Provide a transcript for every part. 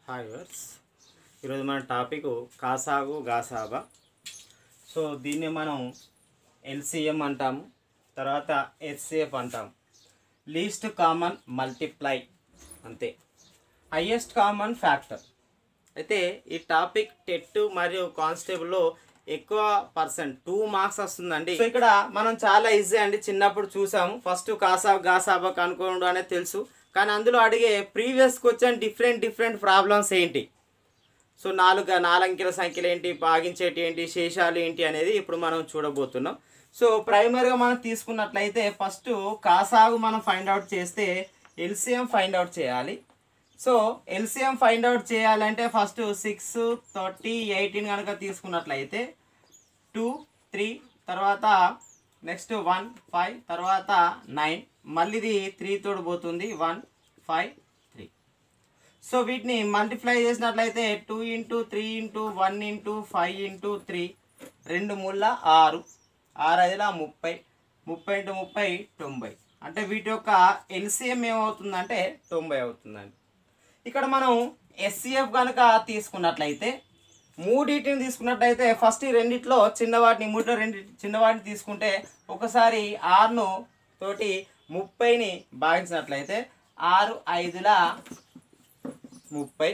hi verse ఈరోజు మన topic కాసాగు గాసాబా so దీన్ని మనం ఎల్సిఎం అంటాము తర్వాత హెచ్సిఎఫ్ అంటాము లీస్ట్ కామన్ మల్టిప్లై అంతే హయ్యెస్ట్ కామన్ ఫ్యాక్టర్ అయితే ఈ టాపిక్ టెట్ మరియు కానిస్టేబుల్లో ఎక్కువ పర్సెంట్ టూ మార్క్స్ వస్తుందండి సో ఇక్కడ మనం చాలా ఈజీ అండి చిన్నప్పుడు చూసాము ఫస్ట్ కాసాబ్ గాసాబా కనుక్కోవడం అనేది తెలుసు కానీ అందులో అడిగే previous question different different problems ఏంటి సో నాలుగు నాలంకెల సంఖ్యలు ఏంటి భాగించేటి ఏంటి శేషాలు ఏంటి అనేది ఇప్పుడు మనం చూడబోతున్నాం సో ప్రైమరీగా మనం తీసుకున్నట్లయితే ఫస్ట్ కాసాగు మనం ఫైండ్ అవుట్ చేస్తే ఎల్సిఎం ఫైండ్ అవుట్ చేయాలి సో ఎల్సిఎం ఫైండ్ అవుట్ చేయాలంటే ఫస్ట్ సిక్స్ థర్టీ ఎయిటీన్ కనుక తీసుకున్నట్లయితే టూ త్రీ తర్వాత నెక్స్ట్ వన్ ఫైవ్ తర్వాత నైన్ మళ్ళీ ఇది త్రీ తోడు పోతుంది వన్ ఫైవ్ త్రీ సో వీటిని మల్టిప్లై చేసినట్లయితే two into three into one into five into three రెండు ముళ్ళ ఆరు ఆరు ఐదుల ముప్పై ముప్పై ఇంటూ ముప్పై తొంభై అంటే వీటి యొక్క ఎల్సిఎం ఏమవుతుందంటే తొంభై అవుతుందండి ఇక్కడ మనం ఎస్సీఎఫ్ కనుక తీసుకున్నట్లయితే మూడింటిని తీసుకున్నట్లయితే ఫస్ట్ ఈ రెండిట్లో చిన్నవాటిని మూడిలో రెండు చిన్నవాటిని తీసుకుంటే ఒకసారి ఆరును తోటి ముప్పైని భాగించినట్లయితే ఆరు ఐదుల ముప్పై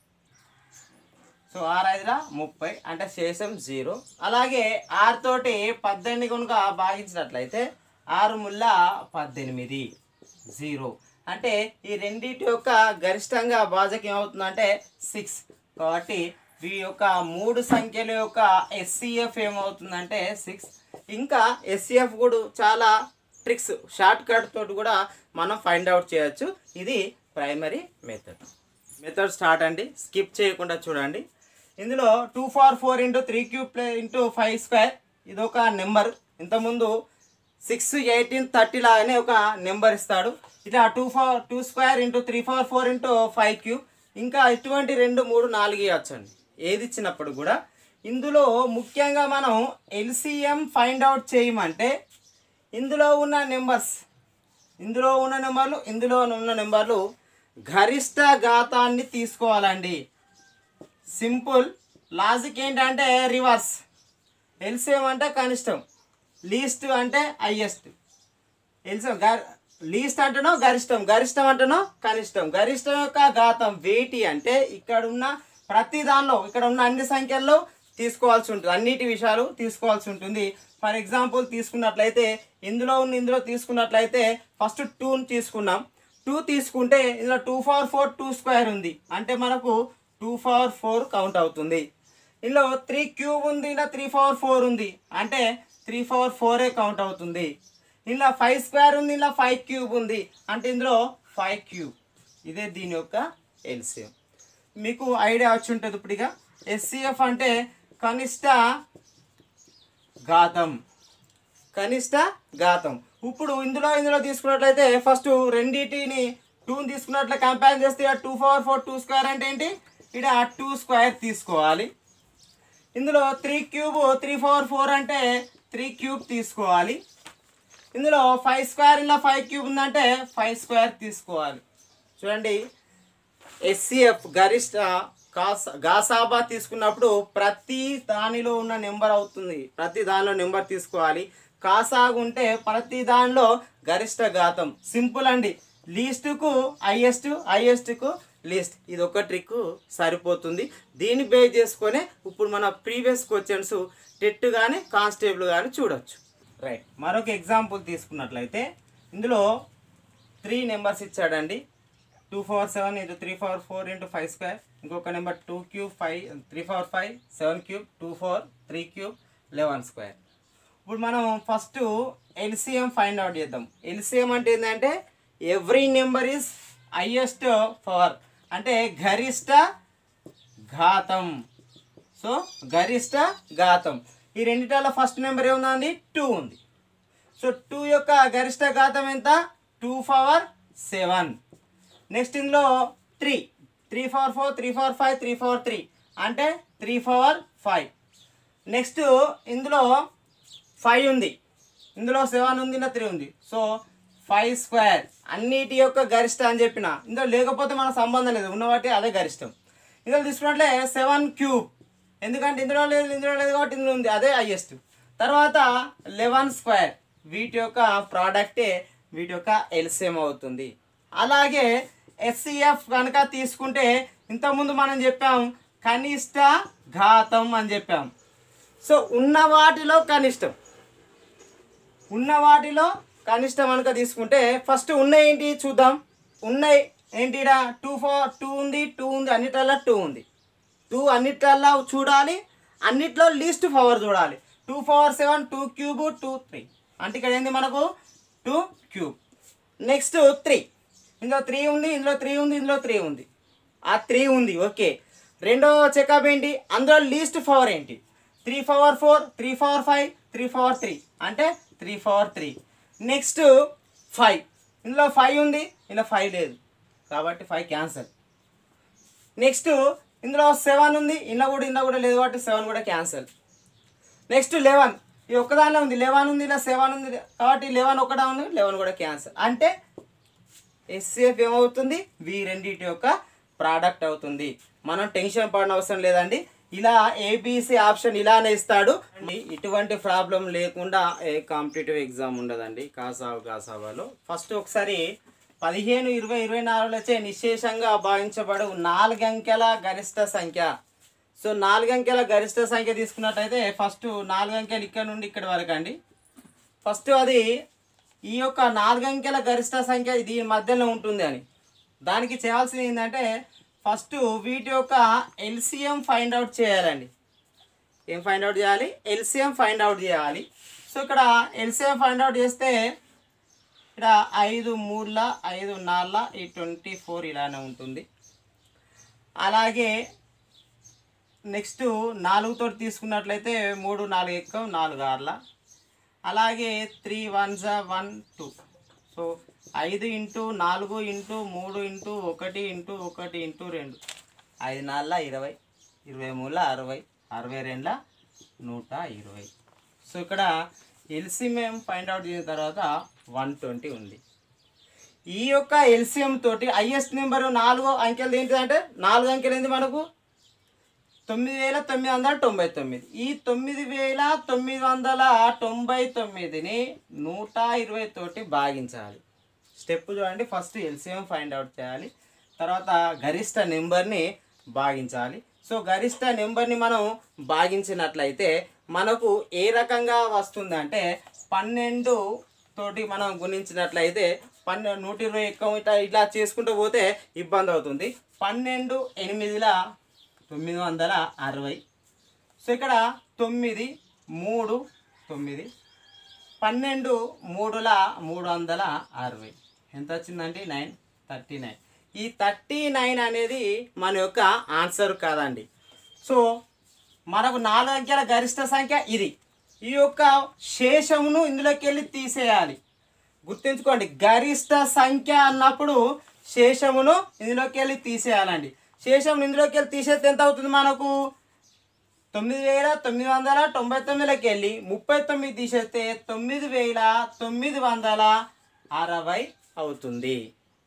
సో ఆరు ఐదుల ముప్పై అంటే శేషం జీరో అలాగే ఆరు తోటి పద్దెనిమిది కనుక భాగించినట్లయితే ఆరు ముళ్ళ పద్దెనిమిది జీరో అంటే ఈ రెండింటి యొక్క గరిష్టంగా భాజకం ఏమవుతుందంటే సిక్స్ కాబట్టి వీ యొక్క మూడు సంఖ్యల యొక్క ఎస్సీఎఫ్ ఏమవుతుందంటే సిక్స్ ఇంకా ఎస్సీఎఫ్ కూడా చాలా ట్రిక్స్ షార్ట్ కట్ తోటి కూడా మనం ఫైండ్ అవుట్ చేయొచ్చు ఇది ప్రైమరీ మెథడ్ మెథడ్ స్టార్ట్ అండి స్కిప్ చేయకుండా చూడండి ఇందులో two for four into three cube play into five square ఇది ఒక నెంబర్ ఇంతకుముందు సిక్స్ ఎయిటీన్ థర్టీ లాగానే ఒక నెంబర్ ఇస్తాడు ఇట్లా two four two square into three four four into five cube ఇంకా ఇటువంటి రెండు మూడు నాలుగు ఇవ్వచ్చండి ఏది ఇచ్చినప్పుడు కూడా ఇందులో ముఖ్యంగా మనం ఎల్సిఎం ఫైండ్ అవుట్ చేయమంటే ఇందులో ఉన్న నెంబర్స్ ఇందులో ఉన్న నెంబర్లు ఇందులో ఉన్న నెంబర్లు గరిష్ట ఘాతాన్ని తీసుకోవాలండి సింపుల్ లాజిక్ ఏంటంటే రివర్స్ ఎల్సిఎం అంటే కనిష్టం లీస్ట్ అంటే హైయెస్ట్ ఎల్సిఎం గర్ లీస్ట్ అంటేనో గరిష్టం గరిష్టం అంటేనో కనిష్టం గరిష్టం యొక్క ఘాతం వేటి అంటే ఇక్కడ ఉన్న ప్రతి దానిలో ఇక్కడ ఉన్న అన్ని సంఖ్యల్లో తీసుకోవాల్సి ఉంటుంది అన్నిటి విషయాలు తీసుకోవాల్సి ఉంటుంది ఫర్ ఎగ్జాంపుల్ తీసుకున్నట్లయితే ఇందులో ఉన్న ఇందులో తీసుకున్నట్లయితే ఫస్ట్ టూని తీసుకున్నాం టూ తీసుకుంటే ఇందులో two four four two square ఉంది అంటే మనకు టూ ఫోర్ ఫోర్ కౌంట్ అవుతుంది ఇందులో త్రీ క్యూబ్ ఉంది ఇలా త్రీ ఫోర్ ఫోర్ ఉంది అంటే త్రీ ఫోర్ ఫోరే కౌంట్ అవుతుంది ఇందులో ఫైవ్ స్క్వేర్ ఉంది ఇలా ఫైవ్ క్యూబ్ ఉంది అంటే ఇందులో ఫైవ్ క్యూబ్ ఇదే దీని యొక్క ఎల్సిఎం మీకు ఐడియా వచ్చి ఉంటుంది ఇప్పుడు ఇక ఎస్సిఎఫ్ అంటే కనిష్ట ఘాతం కనిష్ట ఘాతం ఇప్పుడు ఇందులో ఇందులో తీసుకున్నట్లయితే ఫస్ట్ రెండింటిని టూని తీసుకున్నట్లు కంపేర్ చేస్తే two four four two square అంటే ఏంటి ఇక్కడ టూ స్క్వేర్ తీసుకోవాలి ఇందులో three cube three four four అంటే త్రీ క్యూబ్ తీసుకోవాలి ఇందులో ఫైవ్ స్క్వేర్ ఇలా ఫైవ్ క్యూబ్ ఉందంటే ఫైవ్ స్క్వేర్ తీసుకోవాలి చూడండి ఎస్సిఎఫ్ గరిష్ట కాస గాసాబా తీసుకున్నప్పుడు ప్రతి దానిలో ఉన్న నెంబర్ అవుతుంది ప్రతి దానిలో నెంబర్ తీసుకోవాలి కాసాగు ఉంటే ప్రతి దానిలో గరిష్ట ఘాతం సింపుల్ అండి లీస్ట్కు హైయెస్ట్ హైయెస్ట్కు లీస్ట్ ఇది ఒక ట్రిక్ సరిపోతుంది దీన్ని బేస్ చేసుకొని ఇప్పుడు మన ప్రీవియస్ క్వశ్చన్స్ టెట్ కానీ కానిస్టేబుల్ కానీ చూడొచ్చు రైట్ మరొక ఎగ్జాంపుల్ తీసుకున్నట్లయితే ఇందులో త్రీ నెంబర్స్ ఇచ్చాడండి two four seven into three four four into five square ఇంకొక number two cube five three four five seven cube two four three cube eleven square ఇప్పుడు మనం ఫస్ట్ ఎల్సిఎం ఫైండ్ అవుట్ చేద్దాం ఎల్సిఎం అంటే ఏంటంటే every number is highest power అంటే గరిష్ట ఘాతం సో గరిష్ట ఘాతం ఈ రెండిటాల ఫస్ట్ నెంబర్ ఏముందండి టూ ఉంది సో టూ యొక్క గరిష్ట ఘాతం ఎంత టూ పవర్ సెవెన్ నెక్స్ట్ ఇందులో three three four four three four five three four three అంటే త్రీ ఫోర్ ఫైవ్ నెక్స్ట్ ఇందులో ఫైవ్ ఉంది ఇందులో సెవెన్ ఉంది నా త్రీ ఉంది సో ఫైవ్ స్క్వేర్ అన్నిటి యొక్క గరిష్ట అని చెప్పిన ఇందులో లేకపోతే మన సంబంధం లేదు ఉన్నవాటి అదే గరిష్టం ఇందులో తీసుకున్నట్లే సెవెన్ క్యూబ్ ఎందుకంటే ఇందులో లేదు ఇందులో లేదు కాబట్టి ఇందులో ఉంది అదే హైయెస్ట్ తర్వాత లెవెన్ స్క్వేర్ వీటి యొక్క ప్రోడక్టే వీటి యొక్క ఎల్సిఎం అవుతుంది అలాగే ఎస్సిఎఫ్ కనుక తీసుకుంటే ఇంతకుముందు మనం చెప్పాం కనిష్ట ఘాతం అని చెప్పాం సో ఉన్న వాటిలో కనిష్టం ఉన్న వాటిలో కనిష్టం కనుక తీసుకుంటే ఫస్ట్ ఉన్నాయి ఏంటి చూద్దాం ఉన్నాయి ఏంటిడా టూ ఫోర్ టూ ఉంది టూ ఉంది అన్నిట్లల్లో టూ ఉంది టూ అన్నిట్లల్లో చూడాలి అన్నిట్లో లీస్ట్ పవర్ చూడాలి two four seven two cube two three అంటే ఇక్కడ ఏంది మనకు టూ క్యూబ్ నెక్స్ట్ త్రీ ఇందులో త్రీ ఉంది ఇందులో త్రీ ఉంది ఇందులో త్రీ ఉంది ఆ త్రీ ఉంది ఓకే రెండో చెకప్ ఏంటి అందులో లీస్ట్ పవర్ ఏంటి three power four three power five three power three అంటే three power three next five ఇందులో ఫైవ్ ఉంది ఇందులో ఫైవ్ లేదు కాబట్టి ఫైవ్ క్యాన్సల్ నెక్స్ట్ ఇందులో సెవెన్ ఉంది ఇందులో కూడా ఇందులో కూడా లేదు కాబట్టి సెవెన్ కూడా క్యాన్సల్ నెక్స్ట్ లెవెన్ ఈ ఒక్కదానిలో ఉంది లెవెన్ ఉంది ఇలా సెవెన్ ఉంది కాబట్టి లెవెన్ ఒకటే ఉంది లెవెన్ కూడా క్యాన్సల్ అంటే ఎస్సీఎఫ్ ఏమవుతుంది వీ రెండింటి యొక్క ప్రోడక్ట్ అవుతుంది మనం టెన్షన్ పడిన అవసరం లేదండి ఇలా ఏబిసి ఆప్షన్ ఇలానే ఇస్తాడు ఇటువంటి ప్రాబ్లం లేకుండా ఏ కాంపిటేటివ్ ఎగ్జామ్ ఉండదండి కాసావు కాసావాలో ఫస్ట్ ఒకసారి పదిహేను ఇరవై ఇరవై నాలుగులచే నిశేషంగా భావించబడు నాలుగు అంకెల గరిష్ట సంఖ్య సో నాలుగు అంకెల గరిష్ట సంఖ్య తీసుకున్నట్టయితే ఫస్ట్ నాలుగు అంకెలు ఇక్కడ నుండి ఇక్కడ వరకు అండి ఫస్ట్ అది ఈ యొక్క నాలుగు అంకెల గరిష్ట సంఖ్య దీని మధ్యలో ఉంటుంది అని దానికి చేయాల్సింది ఏంటంటే ఫస్ట్ వీటి యొక్క ఎల్సిఎం ఫైండ్ అవుట్ చేయాలండి ఏం ఫైండ్ అవుట్ చేయాలి ఎల్సిఎం ఫైండ్ అవుట్ చేయాలి సో ఇక్కడ ఎల్సిఎం ఫైండ్ అవుట్ చేస్తే ఇక్కడ ఐదు మూడుల ఐదు నాలుగుల ఈ ట్వంటీ ఫోర్ ఇలానే ఉంటుంది అలాగే నెక్స్ట్ నాలుగుతో తీసుకున్నట్లయితే మూడు నాలుగు ఎక్కువ నాలుగు ఆరుల అలాగే త్రీ వన్ జా వన్ టూ సో ఐదు ఇంటూ నాలుగు ఇంటూ మూడు ఇంటూ ఒకటి ఇంటూ ఒకటి ఇంటూ రెండు ఐదు నాలుగుల ఇరవై ఇరవై మూడుల అరవై అరవై రెండుల నూట ఇరవై సో ఇక్కడ ఎల్సిఎం ఫైండ్ అవుట్ చేసిన తర్వాత వన్ ట్వంటీ ఉంది ఈ యొక్క ఎల్సిఎం తోటి హైయెస్ట్ నెంబర్ నాలుగో అంకెలు ఏంటిదంటే నాలుగు అంకెలు ఏంటి మనకు తొమ్మిది వేల తొమ్మిది వందల తొంభై తొమ్మిది ఈ తొమ్మిది వేల తొమ్మిది వందల తొంభై తొమ్మిదిని నూట ఇరవై తోటి భాగించాలి స్టెప్ చూడండి ఫస్ట్ ఎల్సిఎం ఫైండ్ అవుట్ చేయాలి తర్వాత గరిష్ట నెంబర్ని భాగించాలి సో గరిష్ట నెంబర్ని మనం భాగించినట్లయితే మనకు ఏ రకంగా వస్తుందంటే పన్నెండు తోటి మనం గుణించినట్లయితే పన్నెండు నూట ఇరవై ఎక్కువ ఇట్లా ఇట్లా చేసుకుంటూ పోతే ఇబ్బంది అవుతుంది పన్నెండు ఎనిమిదిల తొమ్మిది వందల అరవై సో ఇక్కడ తొమ్మిది మూడు తొమ్మిది పన్నెండు మూడుల మూడు వందల అరవై ఎంత వచ్చిందండి నైన్ థర్టీ నైన్ ఈ థర్టీ నైన్ అనేది మన యొక్క ఆన్సర్ కాదండి సో మనకు నాలుగు అంకెల గరిష్ట సంఖ్య ఇది ఈ యొక్క శేషమును ఇందులోకి వెళ్ళి తీసేయాలి గుర్తుంచుకోండి గరిష్ట సంఖ్య అన్నప్పుడు శేషమును ఇందులోకి వెళ్ళి తీసేయాలండి శేషం ఇందులోకి వెళ్ళి తీసేస్తే ఎంత అవుతుంది మనకు తొమ్మిది వేల తొమ్మిది వందల తొంభై తొమ్మిదిలోకి వెళ్ళి ముప్పై తొమ్మిది తీసేస్తే తొమ్మిది వేల తొమ్మిది వందల అరవై అవుతుంది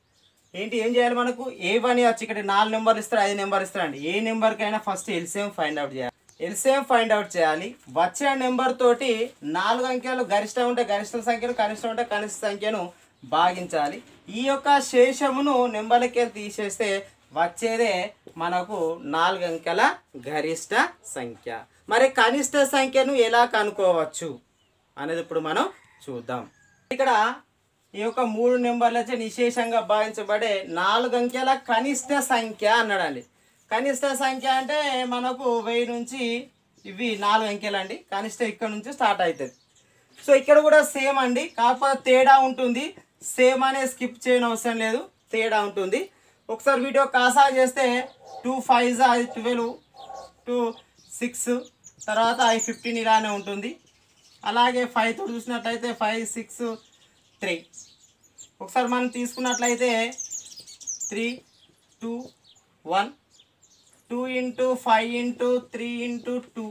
ఏంటి ఏం చేయాలి మనకు ఏ పని వచ్చి ఇక్కడ నాలుగు నెంబర్లు ఇస్తారు ఐదు నెంబర్ ఇస్తారండి ఏ నెంబర్కైనా ఫస్ట్ ఎల్సిఎం ఫైండ్ అవుట్ చేయాలి ఎల్సిఎం ఫైండ్ అవుట్ చేయాలి వచ్చిన నెంబర్ తోటి నాలుగు అంకెలు గరిష్టం ఉంటే గరిష్ట సంఖ్యను కనిష్టం ఉంటే కనిష్ట సంఖ్యను భాగించాలి ఈ యొక్క శేషమును నెంబర్లకి తీసేస్తే వచ్చేదే మనకు నాలుగు అంకెల గరిష్ట సంఖ్య మరి కనిష్ట సంఖ్యను ఎలా కనుక్కోవచ్చు అనేది ఇప్పుడు మనం చూద్దాం ఇక్కడ ఈ యొక్క మూడు నెంబర్లచే నిశేషంగా భావించబడే నాలుగు అంకెల కనిష్ట సంఖ్య అన్నాడండి కనిష్ట సంఖ్య అంటే మనకు వెయ్యి నుంచి ఇవి నాలుగు అంకెలు అండి కనిష్ట ఇక్కడ నుంచి స్టార్ట్ అవుతుంది సో ఇక్కడ కూడా సేమ్ అండి కాకపోతే తేడా ఉంటుంది సేమ్ అనే స్కిప్ చేయని అవసరం లేదు తేడా ఉంటుంది ఒకసారి వీడియో కాసా చేస్తే టూ ఫైవ్ జా ట్వెల్వ్ టూ సిక్స్ తర్వాత ఐ ఫిఫ్టీన్ ఇలానే ఉంటుంది అలాగే ఫైవ్ తో చూసినట్లయితే ఫైవ్ సిక్స్ త్రీ ఒకసారి మనం తీసుకున్నట్లయితే three two one two into five into three into two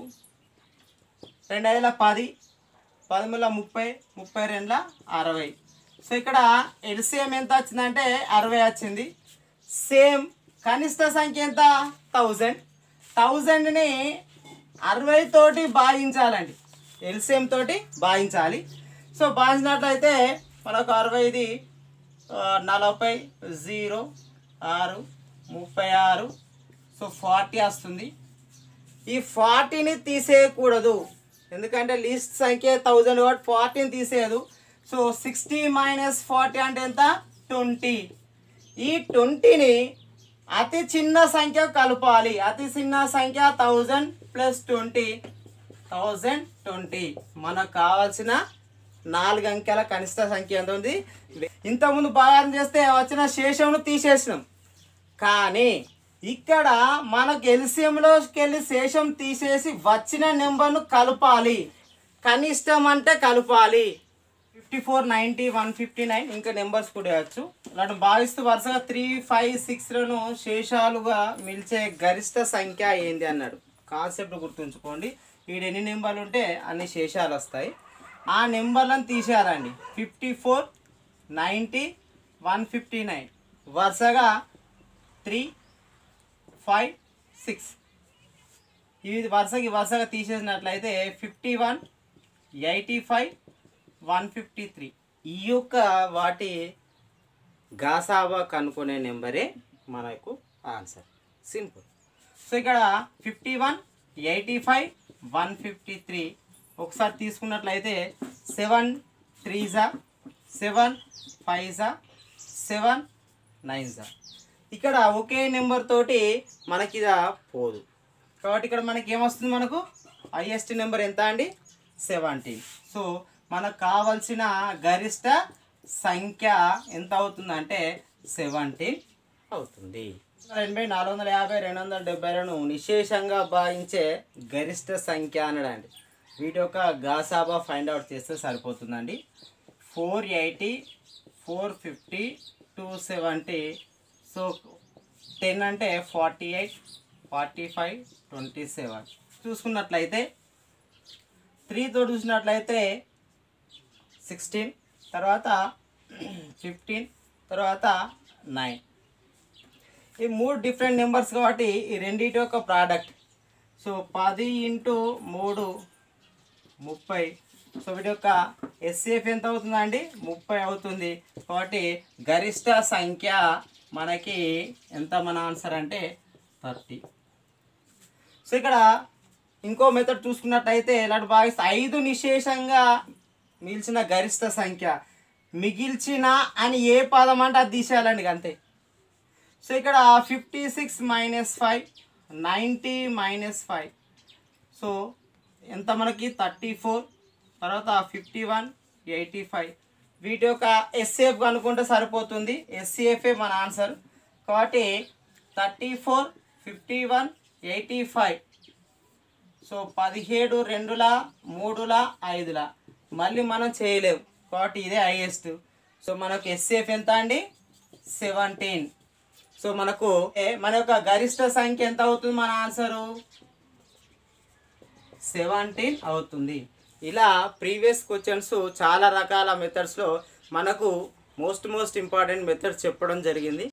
రెండు వేల పది పదమూడుల ముప్పై ముప్పై రెండుల అరవై సో ఇక్కడ ఎల్సిఎం ఎంత వచ్చిందంటే అరవై వచ్చింది సేమ్ కనిష్ట సంఖ్య ఎంత థౌజండ్ థౌజండ్ని అరవై తోటి భాగించాలండి ఎల్సిఎం తోటి భాగించాలి సో భాగించినట్లయితే మనకు అరవైది ఆ, నలభై జీరో ఆరు ముప్పై ఆరు సో ఫార్టీ వస్తుంది ఈ ఫార్టీని తీసేయకూడదు ఎందుకంటే లీస్ట్ సంఖ్య థౌజండ్ కాబట్టి ఫార్టీని తీసేయదు సో సిక్స్టీ మైనస్ ఫార్టీ అంటే ఎంత ట్వంటీ ఈ ట్వంటీని అతి చిన్న సంఖ్య కలపాలి అతి చిన్న సంఖ్య thousand plus twenty thousand twenty మనకు కావాల్సిన నాలుగు అంకెల కనిష్ట సంఖ్య ఎంత ఉంది ఇంతకుముందు భాగారం చేస్తే వచ్చిన శేషంను తీసేసినాం కానీ ఇక్కడ మనకు ఎల్సిఎంలోకి వెళ్ళి శేషం తీసేసి వచ్చిన నెంబర్ను కలపాలి కనిష్టం అంటే కలపాలి fifty four ninety one fifty nine ఇంకా నెంబర్స్ కూడా వేయచ్చు ఇలాంటి భావిస్తూ వరుసగా త్రీ ఫైవ్ సిక్స్లను శేషాలుగా మిలిచే గరిష్ట సంఖ్య ఏంది అన్నాడు కాన్సెప్ట్ గుర్తుంచుకోండి ఈడ ఎన్ని నెంబర్లు ఉంటే అన్ని శేషాలు వస్తాయి ఆ నెంబర్లను తీసేయాలండి fifty four ninety one fifty nine వరుసగా త్రీ ఫైవ్ సిక్స్ ఇవి వరుసకి వరుసగా తీసేసినట్లయితే fifty one eighty five one fifty three ఈ యొక్క వాటి గాసాబా కనుక్కునే నెంబరే మనకు ఆన్సర్ సింపుల్ సో ఇక్కడ fifty one eighty five one fifty three ఒకసారి తీసుకున్నట్లయితే సెవెన్ త్రీ జా సెవెన్ ఫైవ్ జా సెవెన్ నైన్ జా ఇక్కడ ఒకే నెంబర్ తోటి మనకి ఇది పోదు కాబట్టి ఇక్కడ మనకి ఏమొస్తుంది మనకు హైయెస్ట్ నెంబర్ ఎంత అండి సెవెంటీన్ సో మనకు కావలసిన గరిష్ట సంఖ్య ఎంత అవుతుందంటే సెవెంటీన్ అవుతుంది ఎనభై నాలుగు వందల యాభై రెండు వందల డెబ్బైలను నిశేషంగా భావించే గరిష్ట సంఖ్య అనడండి వీటి యొక్క గాసాబా ఫైండ్ అవుట్ చేస్తే సరిపోతుందండి four eighty four fifty two seventy so ten అంటే forty eight forty five twenty seven చూసుకున్నట్లయితే త్రీతో చూసినట్లయితే సిక్స్టీన్ తర్వాత ఫిఫ్టీన్ తర్వాత నైన్ ఈ మూడు డిఫరెంట్ నెంబర్స్ కాబట్టి ఈ రెండింటి యొక్క ప్రోడక్ట్ సో పది ఇంటూ మూడు ముప్పై సో వీటి యొక్క ఎస్ఏఫ్ ఎంత అవుతుందండి ముప్పై అవుతుంది కాబట్టి గరిష్ట సంఖ్య మనకి ఎంత మన ఆన్సర్ అంటే థర్టీ సో ఇక్కడ ఇంకో మెథడ్ చూసుకున్నట్టయితే ఇలాంటి భావిస్తే ఐదు నిశేషంగా మిగిల్చిన గరిష్ట సంఖ్య మిగిల్చిన అని ఏ పదం అంటే అది తీసేయాలండి ఇక అంతే సో ఇక్కడ fifty six minus five ninety minus five so ఎంత మనకి థర్టీ ఫోర్ తర్వాత ఫిఫ్టీ వన్ ఎయిటీ ఫైవ్ వీటి యొక్క ఎస్ఏఫ్ కనుక్కుంటే సరిపోతుంది ఎస్సిఎఫే మన ఆన్సర్ కాబట్టి thirty four fifty one eighty five so పదిహేడు రెండుల మూడుల ఐదుల మళ్ళీ మనం చేయలేము కాబట్టి ఇదే హైయెస్ట్ సో మనకు ఎస్ఏఫ్ ఎంత అండి సెవెంటీన్ సో మనకు ఏ, మన యొక్క గరిష్ట సంఖ్య ఎంత అవుతుంది మన ఆన్సరు సెవెంటీన్ అవుతుంది ఇలా ప్రీవియస్ క్వశ్చన్స్ చాలా రకాల మెథడ్స్లో మనకు మోస్ట్ మోస్ట్ ఇంపార్టెంట్ మెథడ్స్ చెప్పడం జరిగింది